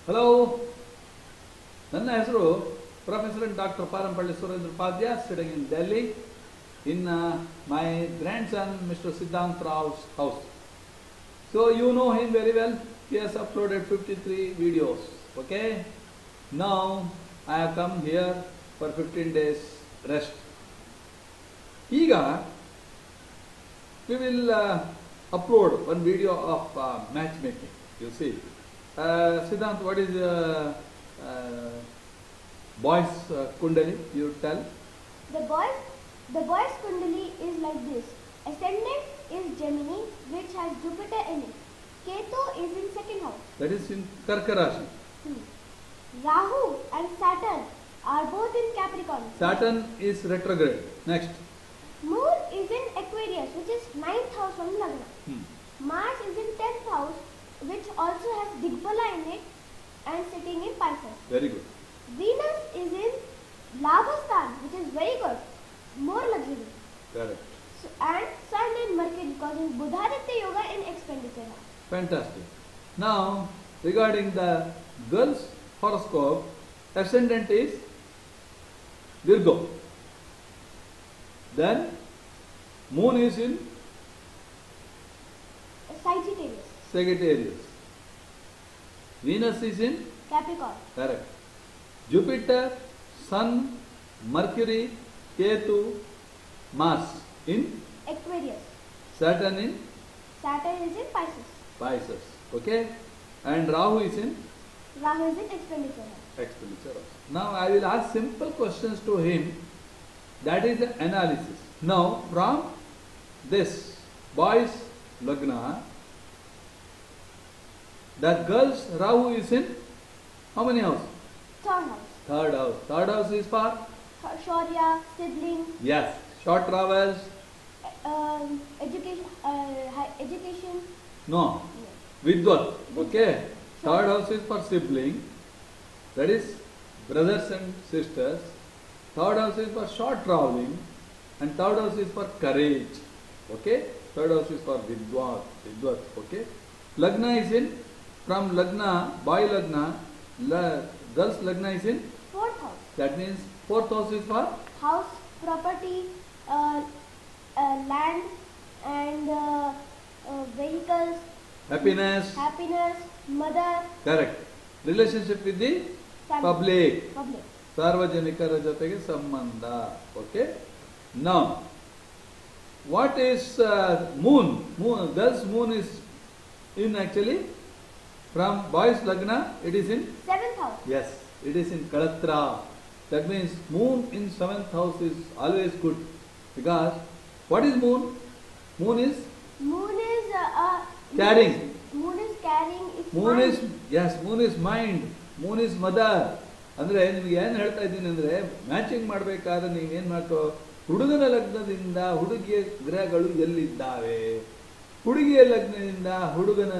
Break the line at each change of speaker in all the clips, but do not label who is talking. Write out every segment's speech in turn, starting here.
Hello ನನ್ನ ಹೆಸರು professor doctor Parampalli Surendra Padya sitting in Delhi in my grand son mister Siddhant Rao's house so you know him very well he has uploaded 53 videos okay now i have come here for 15 days rest ಈಗ we will uh, upload one video of uh, matchmaking you see uh, siddhant what is uh, uh, boys uh, kundali you tell
The boys, the boys kundali is like this. Ascendant is Gemini, which has Jupiter in it. Ketu is in second house.
that is in karkarashi
Hmm. Rahu and Saturn are both in Capricorn.
saturn is retrograde next
Moon is in Aquarius, which is ninth house from Lagna.
hmm.
Mars is in tenth house, which also has Digbala in it and sitting in Pisces.
very good
Venus is in Labhastan, which is very good, more luxury.
correct
So, and Sun and Mercury causes Buddhaditya Yoga in expenditure house.
Fantastic. Now, regarding the girl's horoscope, ascendant is Virgo. Then, moon is in
Sagittarius,
Sagittarius. Venus is in
Capricorn,
correct. Jupiter, Sun, Mercury, Ketu, Mars in
Aquarius.
Saturn in
Saturn is in Pisces.
Pisces. Okay? And Rahu is in
Rahu is in expenditure house.
expenditure also. Now I will ask simple questions to him. That is the analysis. Now from this boys lagna, the girls Rahu is in how many house?
Third house.
Third house. Third house is for
Sh- Shaurya, sibling,
yes, short travels.
um, education, uh, high education.
No, Vidvat. Okay. Third house is for sibling. That is brothers and sisters. Third house is for short traveling. And third house is for courage. Okay. Third house is for Vidvat. Vidvat. Okay. Lagna is in from Lagna, boy Lagna. La, girls Lagna is in.
Fourth house.
That means fourth house is for
House, property, uh, uh, land, and uh, uh, vehicles,
happiness.
happiness, mother,
Correct. Relationship with the
family,
public.
public.
ಸಾರ್ವಜನಿಕರ ಜೊತೆಗೆ ಸಂಬಂಧ okay now what is moon moon girls moon is in actually from boys lagna it is in
Seventh house.
Yes it is in kalatra that means moon in seventh house is always good because what is moon moon is
Moon is uh, uh,
Carrying.
Moon is carrying. It's
moon
mind.
Is yes moon is mind moon is mother ಅಂದ್ರೆ ನಿಮ್ಗೆ ಏನ್ ಹೇಳ್ತಾ ಇದ್ದೀನಿ ಅಂದ್ರೆ matching ಮಾಡ್ಬೇಕಾದ್ರೆ ನೀವೇನ್ ಮಾಡ್ಕೋ ಹುಡುಗನ ಲಗ್ನದಿಂದ ಹುಡುಗಿಯ ಗ್ರಹಗಳು ಎಲ್ಲಿದ್ದಾವೆ ಹುಡುಗಿಯ ಲಗ್ನದಿಂದ ಹುಡುಗನ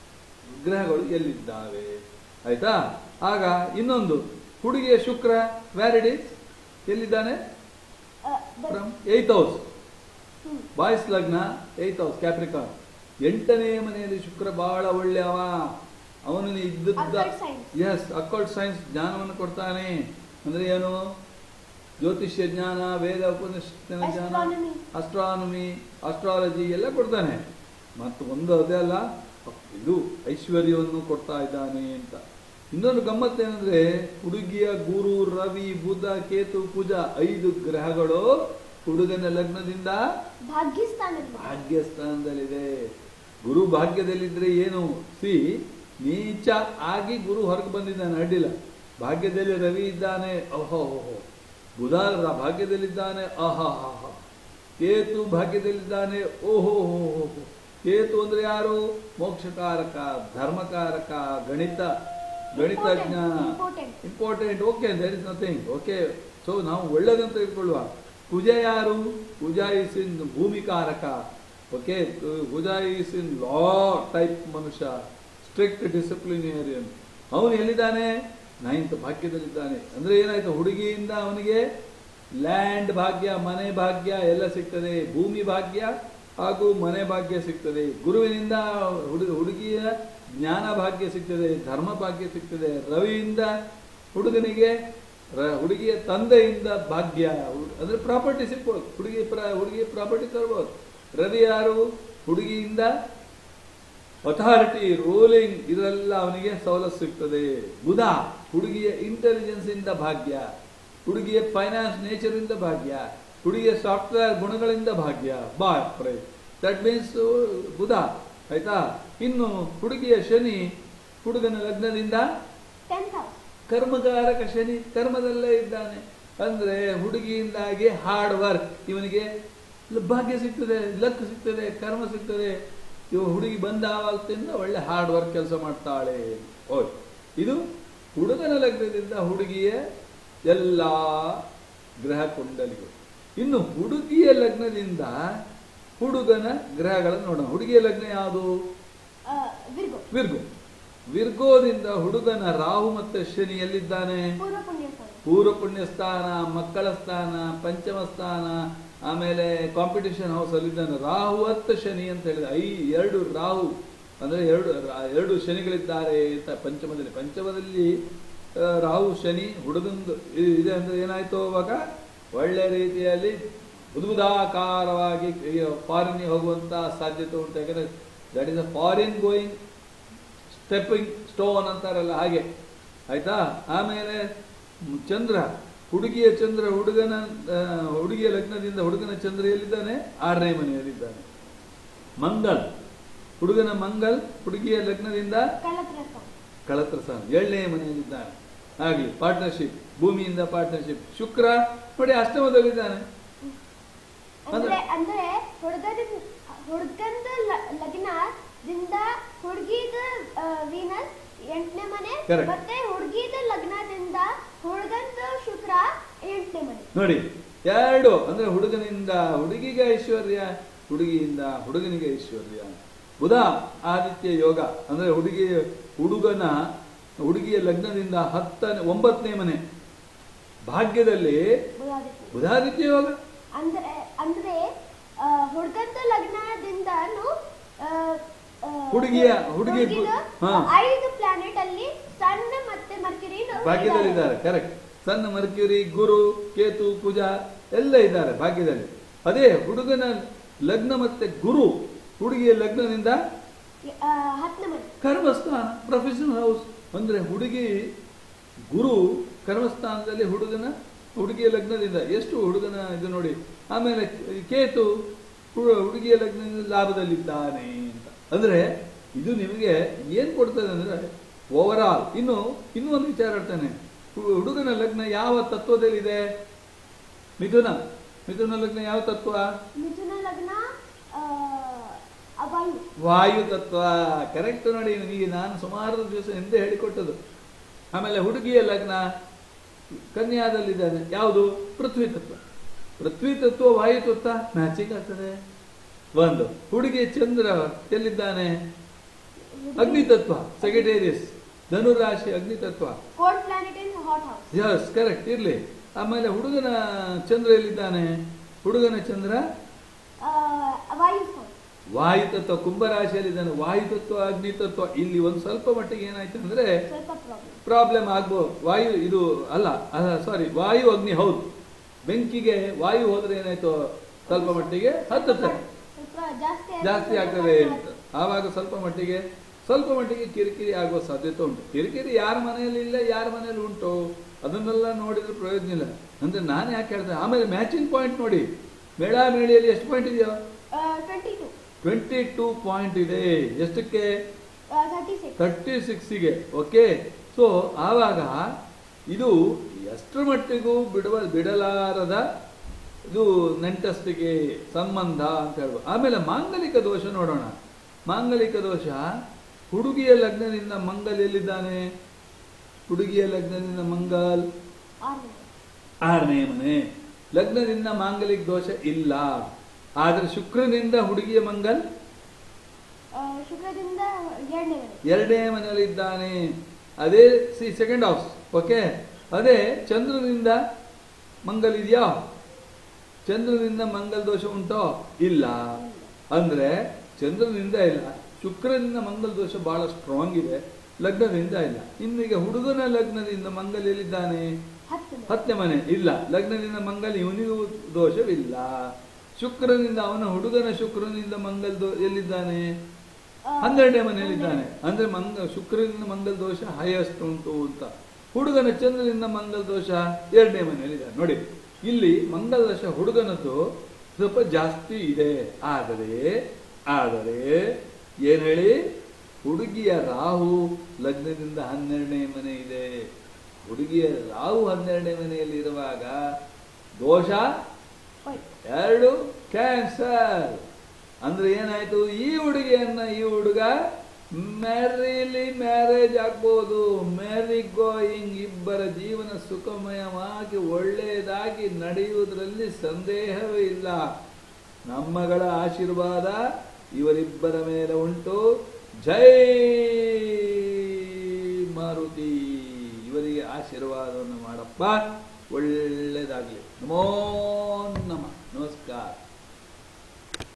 ಗ್ರಹಗಳು ಎಲ್ಲಿದ್ದಾವೆ ಆಯ್ತಾ ಆಗ ಇನ್ನೊಂದು ಹುಡುಗಿಯ ಶುಕ್ರ ವ್ಯಾರಿಡಿ ಎಲ್ಲಿದ್ದಾನೆ
Uh, the,
from eighth house
hmm.
Boys lagna eighth house Capricorn ಎಂಟನೇ ಮನೆಯಲ್ಲಿ ಶುಕ್ರ ಬಹಳ ಒಳ್ಳೆಯವ ಅವನು ಇದ್ದದ್ದ
Occult science.
Yes occult science ಜ್ಞಾನವನ್ನು ಕೊಡ್ತಾನೆ ಅಂದ್ರೆ ಏನು ಜ್ಯೋತಿಷ್ಯ ಜ್ಞಾನ ವೇದ ಉಪನಿಷತ್ತಿನ ಜ್ಞಾನ
Astronomy.
ಅಸ್ಟ್ರಾನಮಿ ಅಸ್ಟ್ರಾಲಜಿ ಎಲ್ಲ ಕೊಡ್ತಾನೆ ಮತ್ತು ಒಂದು ಅದೇ ಅಲ್ಲ ಇದು ಐಶ್ವರ್ಯವನ್ನು ಕೊಡ್ತಾ ಇದ್ದಾನೆ ಅಂತ ಇನ್ನೊಂದು ಗಮ್ಮತ್ ಏನಂದ್ರೆ ಹುಡುಗಿಯ ಗುರು ರವಿ ಬುಧ ಕೇತು ಕುಜ ಐದು ಗ್ರಹಗಳು ಹುಡುಗನ ಲಗ್ನದಿಂದ
ಭಾಗ್ಯಸ್ಥಾನದಲ್ಲಿ
ಭಾಗ್ಯಸ್ಥಾನದಲ್ಲಿದೆ ಗುರು ಭಾಗ್ಯದಲ್ಲಿದ್ರೆ ಏನು ಸಿ ನೀಚ ಆಗಿ ಗುರು ಹೊರಗೆ ಬಂದಿದ್ದಾನೆ ಅಡ್ಡಿಲ್ಲ ಭಾಗ್ಯದಲ್ಲಿ ರವಿ ಇದ್ದಾನೆ ಓಹೋ ಬುಧ ರ- ಭಾಗ್ಯದಲ್ಲಿದ್ದಾನೆ ಅಹಹ ಕೇತು ಭಾಗ್ಯದಲ್ಲಿದ್ದಾನೆ ಓಹೋ ಹೋ ಹೋ ಹೋ. ಕೇತು ಅಂದ್ರೆ ಯಾರು ಮೋಕ್ಷಕಾರಕ ಧರ್ಮಕಾರಕ ಗಣಿತ ಗಣಿತಜ್ಞ
Important.
Important okay there is nothing okay so ನಾವು ಒಳ್ಳೇದಂತ ಇಟ್ಕೊಳ್ಳುವ ಕುಜ ಯಾರು Kuja is in bhumikaraka okay Kuja is in law type ಮನುಷ್ಯ ಸ್ಟ್ರಿಕ್ಟ್ ಡಿಸಿಪ್ಲಿನೇರಿಯನ್ ಅವನು ಎಲ್ಲಿದ್ದಾನೆ ನೈನ್ತ್ ಭಾಗ್ಯದಲ್ಲಿದ್ದಾನೆ ಅಂದ್ರೆ ಏನಾಯ್ತು ಹುಡುಗಿಯಿಂದ ಅವನಿಗೆ ಲ್ಯಾಂಡ್ ಭಾಗ್ಯ ಮನೆ ಭಾಗ್ಯ ಎಲ್ಲ ಸಿಗ್ತದೆ ಭೂಮಿ ಭಾಗ್ಯ ಹಾಗೂ ಮನೆ ಭಾಗ್ಯ ಸಿಗ್ತದೆ ಗುರುವಿನಿಂದ ಹುಡುಗ ಹುಡುಗಿಯ ಜ್ಞಾನ ಭಾಗ್ಯ ಸಿಗ್ತದೆ ಧರ್ಮ ಭಾಗ್ಯ ಸಿಗ್ತದೆ ರವಿಯಿಂದ ಹುಡುಗನಿಗೆ ರ- ಹುಡುಗಿಯ ತಂದೆಯಿಂದ ಭಾಗ್ಯ ಹು- ಅಂದ್ರೆ ಪ್ರಾಪರ್ಟಿ ಸಿಗ್ಬೋದು ಹುಡುಗಿ ಪ್ರ ಹುಡುಗಿ ಪ್ರಾಪರ್ಟಿ ತರ್ಬೋದು ರವಿ ಯಾರು ಹುಡುಗಿಯಿಂದ ಅಥಾರಿಟಿ ರೂಲಿಂಗ್ ಇದೆಲ್ಲ ಅವನಿಗೆ ಸವಲತ್ತು ಸಿಗ್ತದೆ ಬುಧ ಹುಡುಗಿಯ ಇಂಟೆಲಿಜೆನ್ಸ್ ಇಂದ ಭಾಗ್ಯ ಹುಡುಗಿಯ ಫೈನಾನ್ಸ್ ನೇಚರ್ ಇಂದ ಭಾಗ್ಯ ಹುಡುಗಿಯ ಸಾಫ್ಟ್ವೇರ್ ಗುಣಗಳಿಂದ ಭಾಗ್ಯ ಬಾಪ್ರೆ ದಟ್ ಮೀನ್ಸ್ ಬುಧ ಆಯ್ತಾ ಇನ್ನು ಹುಡುಗಿಯ ಶನಿ ಹುಡುಗನ ಲಗ್ನದಿಂದ
ಟೆಂತ್ ಹೌಸ್
ಕರ್ಮಕಾರಕ ಶನಿ ಕರ್ಮದಲ್ಲೇ ಇದ್ದಾನೆ ಅಂದ್ರೆ ಹುಡುಗಿಯಿಂದಾಗಿ ಹಾರ್ಡ್ ವರ್ಕ್ ಇವನಿಗೆ ಲ- ಭಾಗ್ಯ ಸಿಗ್ತದೆ ಲಕ್ ಸಿಗ್ತದೆ ಕರ್ಮ ಸಿಗ್ತದೆ ಇವ ಹುಡುಗಿ ಬಂದ ಆವತ್ತಿಂದ ಒಳ್ಳೆ ಹಾರ್ಡ್ ವರ್ಕ್ ಕೆಲಸ ಮಾಡ್ತಾಳೆ ಓಯ್ ಇದು ಹುಡುಗನ ಲಗ್ನದಿಂದ ಹುಡುಗಿಯ ಎಲ್ಲ ಗ್ರಹ ಕುಂಡಲಿಗಳು ಇನ್ನು ಹುಡುಗಿಯ ಲಗ್ನದಿಂದ ಹುಡುಗನ ಗ್ರಹಗಳನ್ನು ನೋಡೋಣ ಹುಡುಗಿಯ ಲಗ್ನ ಯಾವುದು
ವಿರ್ಗೋ
ವಿರ್ಗೋ ವಿರ್ಗೋದಿಂದ ಹುಡುಗನ ರಾಹು ಮತ್ತು ಶನಿ ಎಲ್ಲಿದ್ದಾನೆ
ಪೂರ್ವ ಪುಣ್ಯ ಸ್ಥಾನ
ಪೂರ್ವ ಪುಣ್ಯ ಸ್ಥಾನ ಮಕ್ಕಳ ಸ್ಥಾನ ಪಂಚಮ ಸ್ಥಾನ ಆಮೇಲೆ ಕಾಂಪಿಟಿಷನ್ ಹೌಸ್ ಅಲ್ಲಿದ್ದಾನೆ ರಾಹು ಮತ್ತು ಶನಿ ಅಂತ ಹೇಳಿದ ಐ ಎರಡು ರಾಹು ಅಂದ್ರೆ ಎರಡು ರಾ- ಎರಡು ಶನಿಗಳಿದ್ದಾರೆ ಅಂತ ಪಂಚಮದಲ್ಲಿ ಪಂಚಮದಲ್ಲಿ ಆ, ರಾಹು ಶನಿ ಹುಡುಗಂದು ಇ- ಇದೆ ಅಂದ್ರೆ ಏನಾಯ್ತು ಅವಾಗ ಒಳ್ಳೆ ರೀತಿಯಲ್ಲಿ ಬುದ್ಬುದಾಕಾರವಾಗಿ ಫಾರಿನ್ ಹೋಗುವಂತ ಸಾಧ್ಯತೆ ಉಂಟು ಯಾಕಂದ್ರೆ that is a foreign going stepping stone ಅಂತಾರಲ್ಲ ಹಾಗೆ ಆಯ್ತಾ ಆಮೇಲೆ ಮ್, ಚಂದ್ರ ಹುಡುಗಿಯ ಚಂದ್ರ ಹುಡುಗನ ಆ, ಹುಡುಗಿಯ ಲಗ್ನದಿಂದ ಹುಡುಗನ ಚಂದ್ರ ಎಲ್ಲಿದ್ದಾನೆ ಆರನೇ ಮನೆಯಲ್ಲಿದ್ದಾನೆ ಮಂಗಳ್ ಹುಡುಗನ ಮಂಗಲ್ ಹುಡುಗಿಯ ಲಗ್ನದಿಂದ
ಕಳತ್ರ ಸ್ಥಾನ
ಕಳತ್ರ ಸ್ಥಾನ ಏಳನೇ ಮನೆಯಲ್ಲಿದ್ದಾನೆ ಆಗ್ಲಿ ಪಾರ್ಟ್ನರ್ಶಿಪ್ ಭೂಮಿಯಿಂದ ಪಾರ್ಟ್ನರ್ಶಿಪ್ ಶುಕ್ರ ನೋಡಿ ಅಷ್ಟಮದಲ್ಲಿದ್ದಾನೆ
ಅಂದ್ರೆ ಅಂದ್ರೆ ಹುಡುಗದ ಹುಡುಗಂದ ಲಗ್ನದಿಂದ ಹುಡುಗಿದ ವೀನಸ್ ಎಂಟನೇ ಮನೆ
Correct.
ಮತ್ತೆ ಹುಡುಗಿದ ಲಗ್ನದಿಂದ ಹುಡುಗಂದ ಶುಕ್ರ ಎಂಟನೇ ಮನೆ
ನೋಡಿ ಎರಡು ಅಂದ್ರೆ ಹುಡುಗನಿಂದ ಹುಡುಗಿಗೆ ಐಶ್ವರ್ಯ ಹುಡುಗಿಯಿಂದ ಹುಡುಗನಿಗೆ ಐಶ್ವರ್ಯ ಬುಧ ಆದಿತ್ಯ ಯೋಗ ಅಂದ್ರೆ ಹುಡುಗಿ ಹುಡುಗನ ಹುಡುಗಿಯ ಲಗ್ನದಿಂದ ಹತ್ತನೇ ಒಂಬತ್ತನೇ ಮನೆ ಭಾಗ್ಯದಲ್ಲಿ
ಬುಧಾದಿತ್ಯ
ಬುಧಾದಿತ್ಯ ಯೋಗ
ಅಂದ್ರೆ ಅಂದ್ರೆ ಆ, ಹುಡುಗಂದ ಲಗ್ನದಿಂದನು ಆ, ಆ,
ಹುಡುಗಿಯ- ಹುಡುಗಿ-
ಹುಡುಗಿದ
ಹಾ.
ಐದು ಪ್ಲಾನೆಟ್ ಅಲ್ಲಿ ಸಣ್ಣ ಮತ್ತೆ ಮರ್ಕ್ಯುರಿ
ಭಾಗ್ಯದಲ್ಲಿದ್ದಾರೆ ಕರೆಕ್ಟ್ ಸಣ್ಣ ಮರ್ಕ್ಯೂರಿ ಗುರು ಕೇತು ಪೂಜಾ ಎಲ್ಲ ಇದ್ದಾರೆ ಭಾಗ್ಯದಲ್ಲಿ ಅದೇ ಹುಡುಗನ ಲಗ್ನ ಮತ್ತೆ ಗುರು ಹುಡುಗಿಯ ಲಗ್ನದಿಂದ
ಹತ್ತನೇ ಮನೆ
ಕರ್ಮಸ್ಥಾನ ಪ್ರೊಫೆಷನಲ್ ಹೌಸ್ ಅಂದ್ರೆ ಹುಡುಗಿ ಗುರು ಕರ್ಮಸ್ಥಾನದಲ್ಲಿ ಹುಡುಗನ ಹುಡುಗಿಯ ಲಗ್ನದಿಂದ ಎಷ್ಟು ಹುಡುಗನ ಇದು ನೋಡಿ ಆಮೇಲೆ ಕೇತು ಹು- ಹುಡುಗಿಯ ಲಗ್ನದಿಂದ ಲಾಭದಲ್ಲಿದ್ದಾನೆ ಅಂತ ಅಂದ್ರೆ ಇದು ನಿಮಗೆ ಏನ್ ಕೊಡ್ತದೆ ಅಂದ್ರೆ ಓವರ್ ಆಲ್ ಇನ್ನು ಇನ್ನೂ ಒಂದು ವಿಚಾರ ಹೇಳ್ತಾನೆ ಹು- ಹುಡುಗನ ಲಗ್ನ ಯಾವ ತತ್ವದಲ್ಲಿದೆ ಮಿಥುನ ಮಿಥುನ ಲಗ್ನ ಯಾವ ತತ್ವ
ಮಿಥುನ ಲಗ್ನ ಆ, ಅವಾಯು
ವಾಯು ತತ್ವ ಕರೆಕ್ಟ್ ನೋಡಿ ನಿಮಗೆ ನಾನು ಸುಮಾರು ದಿವಸ ಹಿಂದೆ ಹೇಳಿಕೊಟ್ಟದು ಆಮೇಲೆ ಹುಡುಗಿಯ ಲಗ್ನ ಕನ್ಯಾದಲ್ಲಿದ್ದಾನೆ ಯಾವುದು ಪೃಥ್ವಿ ತತ್ವ ಪೃಥ್ವಿ ತತ್ವ ವಾಯು ತತ್ವ ಮ್ಯಾಚಿಂಗ್ ಆಗ್ತದೆ ಒಂದು ಹುಡುಗಿ ಚಂದ್ರ ಎಲ್ಲಿದ್ದಾನೆ ಅಗ್ನಿ ತತ್ವ ಸೆಕ್ರೆಟೇರಿಯಸ್ ಧನುರಾಶಿ ಅಗ್ನಿ ತತ್ವ
cold planet in hot house
yes correct ಇರ್ಲಿ ಆಮೇಲೆ ಹುಡುಗನ ಚಂದ್ರ ಎಲ್ಲಿದ್ದಾನೆ ಹುಡುಗನ ಚಂದ್ರ
ವಾಯು ಸ್ಥಾನ
ವಾಯುತತ್ವ ಕುಂಭರಾಶಿಯಲ್ಲಿದ್ದಾನೆ ವಾಯುತತ್ವ ಅಗ್ನಿ ತತ್ವ ಇಲ್ಲಿ ಒಂದು ಸ್ವಲ್ಪ ಮಟ್ಟಿಗೆ ಏನಾಯ್ತು ಅಂದ್ರೆ
ಸ್ವಲ್ಪ ಪ್ರಾಬ್ಲಮ್
ಪ್ರಾಬ್ಲಮ್ ಆಗ್ಬೋದು ವಾಯು ಇದು ಅಲ್ಲ ಸಾರಿ ವಾಯು ಅಗ್ನಿ ಹೌದು ಬೆಂಕಿಗೆ ವಾಯು ಹೋದ್ರೆ ಏನಾಯ್ತು ಸ್ವಲ್ಪ ಮಟ್ಟಿಗೆ ಹತ್ತುತ್ತದೆ
ಸ್ವಲ್ಪ ಜಾಸ್ತಿ ಆದ್ರೆ
ಜಾಸ್ತಿ
ಸ್ವಲ್ಪ
ಆಗ್ತದೆ
ಕಡಿಮೆ
ಅಂತ ಆವಾಗ ಸ್ವಲ್ಪ ಮಟ್ಟಿಗೆ ಸ್ವಲ್ಪ ಮಟ್ಟಿಗೆ ಕಿರಿಕಿರಿ ಆಗುವ ಸಾಧ್ಯತೆ ಉಂಟು ಕಿರಿಕಿರಿ ಯಾರ ಮನೆಯಲ್ಲಿ ಇಲ್ಲ ಯಾರ ಮನೆಯಲ್ಲಿ ಉಂಟು ಅದನ್ನೆಲ್ಲ ನೋಡಿದ್ರೆ ಪ್ರಯೋಜನ ಇಲ್ಲ ಅಂದ್ರೆ ನಾನು ಯಾಕೆ ಹೇಳ್ದೆ ಆಮೇಲೆ ಮ್ಯಾಚಿಂಗ್ ಪಾಯಿಂಟ್ ನೋಡಿ ಮೇಳ ಮೇಳಿಯಲ್ಲಿ ಎಷ್ಟು ಪಾಯಿಂಟ್ ಇದೆಯೋ
twenty two
twenty two point ಇದೆ ಎಷ್ಟಕ್ಕೆ
ತರ್ಟಿ ಸಿಕ್ಸ್
ತರ್ಟಿ ಸಿಕ್ಸಿಗೆ ಓಕೆ ಸೊ ಆವಾಗ ಇದು ಎಷ್ಟರ ಮಟ್ಟಿಗೂ ಬಿಡುವ ಬಿಡಲಾರದ ಇದು ನೆಂಟಸ್ತಿಗೆ ಸಂಬಂಧ ಅಂತ ಹೇಳ್ಬೋದು ಆಮೇಲೆ ಮಾಂಗಲಿಕ ದೋಷ ನೋಡೋಣ ಮಾಂಗಲಿಕ ದೋಷ ಹುಡುಗಿಯ ಲಗ್ನದಿಂದ ಮಂಗಲ್ ಎಲ್ಲಿದ್ದಾನೆ ಹುಡುಗಿಯ ಲಗ್ನದಿಂದ ಮಂಗಲ್
ಆರು
ಆರನೇ ಮನೆ ಲಗ್ನದಿಂದ ಮಾಂಗಲಿಕ ದೋಷ ಇಲ್ಲ ಆದ್ರೆ ಶುಕ್ರನಿಂದ ಹುಡುಗಿಯ ಮಂಗಲ್
ಶುಕ್ರದಿಂದ ಎರಡನೇ ಮನೆ
ಎರಡನೇ ಮನೆಯಲ್ಲಿದ್ದಾನೆ ಅದೇ ಸಿ ಸೆಕೆಂಡ್ ಹೌಸ್ ಓಕೆ ಅದೇ ಚಂದ್ರನಿಂದ ಮಂಗಲ್ ಇದೆಯಾ ಚಂದ್ರನಿಂದ ಮಂಗಲ್ ದೋಷ ಉಂಟೋ ಇಲ್ಲ ಅಂದ್ರೆ ಚಂದ್ರನಿಂದ ಇಲ್ಲ ಶುಕ್ರನಿಂದ ಮಂಗಲ ದೋಷ ಬಹಳ ಸ್ಟ್ರಾಂಗ್ ಇದೆ ಲಗ್ನದಿಂದ ಇಲ್ಲ ಇನ್ನೀಗ ಹುಡುಗನ ಲಗ್ನದಿಂದ ಮಂಗಲ ಎಲ್ಲಿದ್ದಾನೆ
ಹತ್ತು
ಹತ್ತನೇ ಮನೆ ಇಲ್ಲ ಲಗ್ನದಿಂದ ಮಂಗಲ ಇವನಿಗೂ ದೋಷವಿಲ್ಲ ಶುಕ್ರನಿಂದ ಅವನ ಹುಡುಗನ ಶುಕ್ರನಿಂದ ಮಂಗಲ್ ದೋ ಎಲ್ಲಿದ್ದಾನೆ ಹನ್ನೆರಡನೇ ಮನೆಯಲ್ಲಿದ್ದಾನೆ ಅಂದ್ರೆ ಮಂಗ ಶುಕ್ರನಿಂದ ಮಂಗಲ ದೋಷ ಹೈಯೆಸ್ಟ್ ಉಂಟು ಅಂತ ಹುಡುಗನ ಚಂದ್ರನಿಂದ ಮಂಗಲ ದೋಷ ಎರಡನೇ ಮನೆಯಲ್ಲಿದ್ದಾನೆ ನೋಡಿ ಇಲ್ಲಿ ಮಂಗಲ ದೋಷ ಹುಡುಗನದ್ದು ಸ್ವಲ್ಪ ಜಾಸ್ತಿ ಇದೆ ಆದರೆ ಆದರೆ ಏನ್ ಹೇಳಿ ಹುಡುಗಿಯ ರಾಹು ಲಗ್ನದಿಂದ ಹನ್ನೆರಡನೇ ಮನೆ ಇದೆ ಹುಡುಗಿಯ ರಾಹು ಹನ್ನೆರಡನೇ ಮನೆಯಲ್ಲಿ ಇರುವಾಗ ದೋಷ
ಹೋಯ್ತು
ಎರಡು ಕ್ಯಾನ್ಸರ್ ಅಂದ್ರೆ ಏನಾಯ್ತು ಈ ಹುಡುಗಿಯನ್ನ ಈ ಹುಡುಗ ಮ್ಯಾರಿಲಿ ಮ್ಯಾರೇಜ್ ಆಗ್ಬೋದು ಮ್ಯಾರಿ ಗೋಯಿಂಗ್ ಇಬ್ಬರ ಜೀವನ ಸುಖಮಯವಾಗಿ ಒಳ್ಳೆಯದಾಗಿ ನಡೆಯುವುದರಲ್ಲಿ ಸಂದೇಹವೇ ಇಲ್ಲ ನಮ್ಮಗಳ ಆಶೀರ್ವಾದ ಇವರಿಬ್ಬರ ಮೇಲೆ ಉಂಟು ಜೈ ಮಾರುತಿ ಇವರಿಗೆ ಆಶೀರ್ವಾದವನ್ನು ಮಾಡಪ್ಪ ಒಳ್ಳೆಯದಾಗಲಿ ನಮೋ